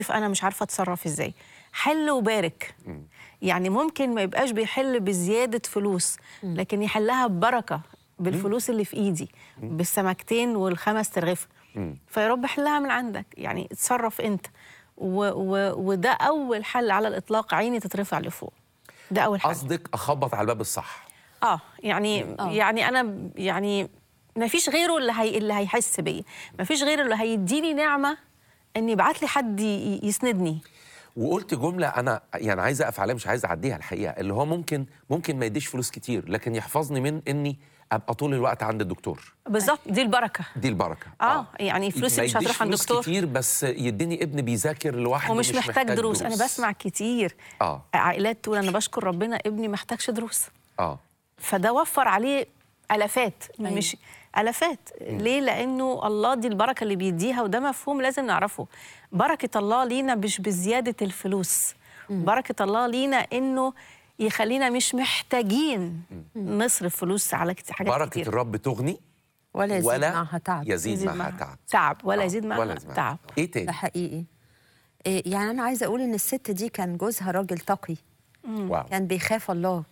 انا مش عارفه اتصرف ازاي حل وبارك يعني ممكن ما يبقاش بيحل بزياده فلوس لكن يحلها ببركه بالفلوس اللي في ايدي بالسمكتين والخمس ترغيف فيا رب حلها من عندك يعني اتصرف انت و و وده اول حل على الاطلاق عيني تترفع لفوق ده اول حل قصدك اخبط على الباب الصح اه يعني آه. يعني انا يعني ما فيش غيره اللي هي اللي هيحس بيا ما فيش غيره اللي هيديني نعمه ان يبعت لي حد ي- يسندني وقلت جمله انا يعني عايز اقف عليها مش عايز اعديها الحقيقه اللي هو ممكن ممكن ما يديش فلوس كتير لكن يحفظني من اني ابقى طول الوقت عند الدكتور بالظبط دي البركه دي البركه آه، يعني فلوسي ما مش هتروح يديش عند فلوس دكتور. كتير بس يديني ابن بيذاكر لوحده ومش محتاج دروس. انا بسمع كتير اه عائلات تقول انا بشكر ربنا ابني ما احتاجش دروس اه فده وفر عليه الافات أيوة. مش الافات ليه لانه الله دي البركه اللي بيديها وده مفهوم لازم نعرفه بركه الله لينا مش بزياده الفلوس بركه الله لينا انه يخلينا مش محتاجين نصرف فلوس على كت- حاجات بركه كتير الرب تغني ولا يزيد ولا معها تعب يزيد, معها تعب تعب ولا آه، يزيد معها ولا يزيد معها تعب ايه تاني ده حقيقي إيه يعني انا عايزه اقول ان الست دي كان جوزها راجل تقي واو كان بيخاف الله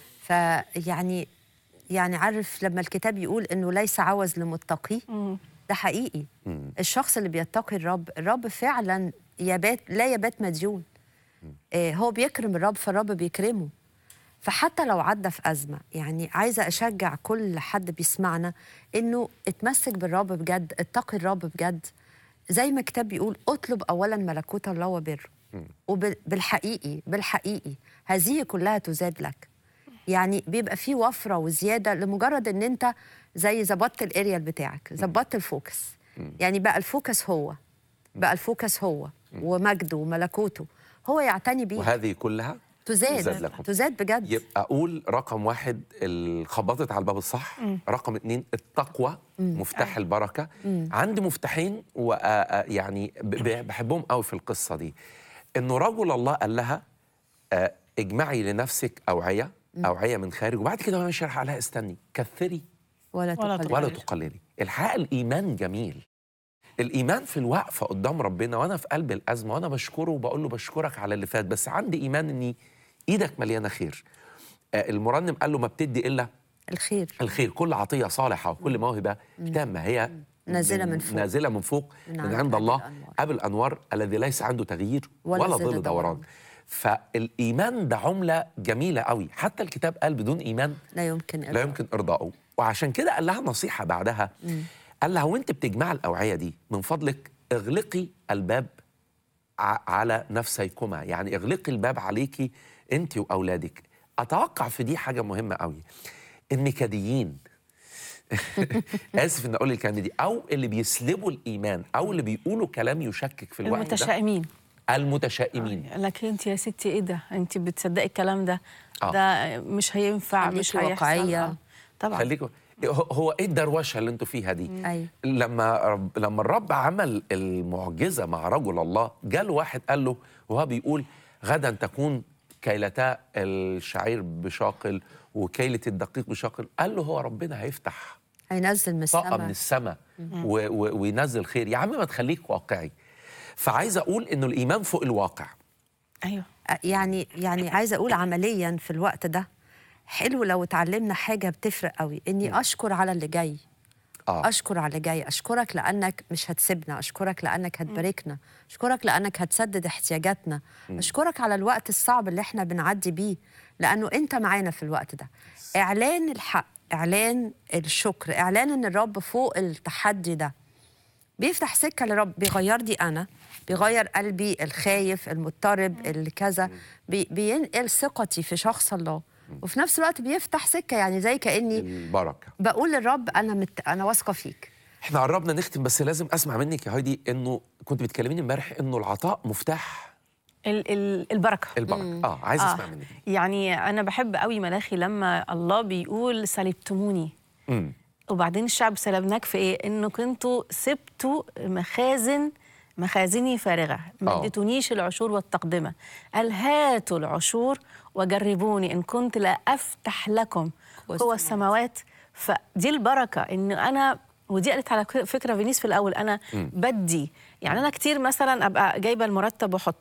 فيعني يعني عارف لما الكتاب يقول انه ليس عوز لمتقي ده حقيقي الشخص اللي بيتقي الرب الرب فعلا يبات لا يبات مديون إيه هو بيكرم الرب فالرب بيكرمه فحتى لو عدى في أزمة يعني عايزة أشجع كل حد بيسمعنا إنه اتمسك بالرب بجد اتقي الرب بجد زي ما الكتاب بيقول اطلب أولا ملكوت الله وبره وبالحقيقي بالحقيقي هذه كلها تزاد لك يعني بيبقى في وفرة وزيادة لمجرد إن أنت زي ظبطت الاريال بتاعك ظبطت الفوكس يعني بقى الفوكس هو بقى الفوكس هو ومجده وملكوته هو يعتني بيه وهذه كلها تزاد تزاد لكم. تزاد بجد يبقى اقول رقم واحد ال- خبطت على الباب الصح رقم اتنين التقوى مفتاح البركه عندي مفتاحين ويعني بحبهم قوي في القصه دي انه رجل الله قال لها آه، اجمعي لنفسك اوعيه اوعيه من خارج وبعد كده وهي ماشيه راح قال لها استني كثري ولا ولا تقلل ولا تقللي. تقللي الحقيقه الايمان جميل الايمان في الوقفه قدام ربنا وانا في قلب الازمه وانا بشكره وبقول له بشكرك على اللي فات بس عندي ايمان اني ايدك مليانه خير آه، المرنم قال له ما بتدي الا الخير الخير كل عطيه صالحه وكل موهبه تامه هي نازلة من فوق. نازله من فوق من من, عند عند أبي الله الأنوار. ابي الانوار الذي ليس عنده تغيير ولا ولا, ظل ظل دوران دوران. فالايمان ده عمله جميله قوي حتى الكتاب قال بدون ايمان لا يمكن لا إلا. يمكن ارضائه وعشان كده قال لها نصيحه بعدها قال لها وانت بتجمع الاوعيه دي من فضلك اغلقي الباب ع- على نفسيكما يعني اغلقي الباب عليكي انت واولادك اتوقع في دي حاجه مهمه قوي النكديين اسف ان اقول الكلمه دي او اللي بيسلبوا الايمان او اللي بيقولوا كلام يشكك في الوقت ده المتشائمين المتشائمين لكن انت يا ستي ايه ده انت بتصدقي الكلام ده آه. ده مش هينفع خليكي مش هيحصل واقعية. آه. طبعا خليكم هو هو ايه الدروشه اللي انتوا فيها دي أيوة. لما رب لما الرب عمل المعجزه مع رجل الله جاله واحد قال له وهو بيقول غدا تكون كيلتا الشعير بشاقل وكيلة الدقيق بشاقل قال له هو ربنا هيفتح هينزل من طاقة من السماء السماء و- و- وينزل خير يا عم ما تخليك واقعي فعايز اقول انه الايمان فوق الواقع ايوه يعني يعني عايزه اقول عمليا في الوقت ده حلو لو اتعلمنا حاجه بتفرق قوي اني اشكر على اللي جاي اه اشكر على اللي جاي اشكرك لانك مش هتسيبنا اشكرك لانك هتباركنا اشكرك لانك هتسدد احتياجاتنا اشكرك على الوقت الصعب اللي احنا بنعدي بيه لانه انت معانا في الوقت ده اعلان الحق اعلان الشكر اعلان ان الرب فوق التحدي ده بيفتح سكه لرب بيغيرني انا بيغير قلبي الخايف المضطرب الكذا بي بينقل ثقتي في شخص الله وفي نفس الوقت بيفتح سكه يعني زي كاني البركه بقول للرب انا مت... انا واثقه فيك احنا قربنا نختم بس لازم اسمع منك يا هايدي انه كنت بتكلميني امبارح انه العطاء مفتاح ال ال البركه البركه اه عايز اسمع منك يعني انا بحب قوي ملاخي لما الله بيقول سلبتموني امم وبعدين الشعب سلبناك في ايه انه كنتوا سبتوا مخازن مخازني فارغه ما آه. اديتونيش العشور والتقدمه قال هاتوا العشور وجربوني ان كنت لا افتح لكم قوى السماوات فدي البركه ان انا ودي قالت على فكره فينيس في الاول انا بدي يعني انا كتير مثلا ابقى جايبه المرتب واحطه